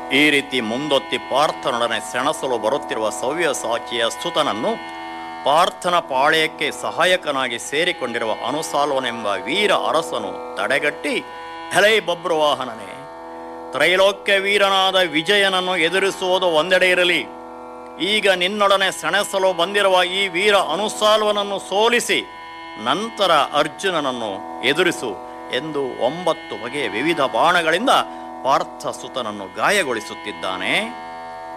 ಈ ರೀತಿ ಮುಂದೊತ್ತಿ ಪಾರ್ಥನೊಡನೆ ಸೆಣಸಲು ಬರುತ್ತಿರುವ ಸವ್ಯಸಾಚಿಯ ಸ್ತುತನನ್ನು ಪಾರ್ಥನ ಪಾಳ್ಯಕ್ಕೆ ಸಹಾಯಕನಾಗಿ ಸೇರಿಕೊಂಡಿರುವ ಅನುಸಾಲ್ವನೆಂಬ ವೀರ ಅರಸನು ತಡೆಗಟ್ಟಿ ಎಲೈ ಬಬ್ರುವಾಹನನೇ ತ್ರೈಲೋಕ್ಯ ವೀರನಾದ ವಿಜಯನನ್ನು ಎದುರಿಸುವುದು ಒಂದೆಡೆ ಇರಲಿ ಈಗ ನಿನ್ನೊಡನೆ ಸೆಣಸಲು ಬಂದಿರುವ ಈ ವೀರ ಅನುಸಾಲ್ವನನ್ನು ಸೋಲಿಸಿ ನಂತರ ಅರ್ಜುನನನ್ನು ಎದುರಿಸು ಎಂದು ಒಂಬತ್ತು ಬಗೆಯ ವಿವಿಧ ಬಾಣಗಳಿಂದ ಪಾರ್ಥ ಸುತನನ್ನು ಗಾಯಗೊಳಿಸುತ್ತಿದ್ದಾನೆ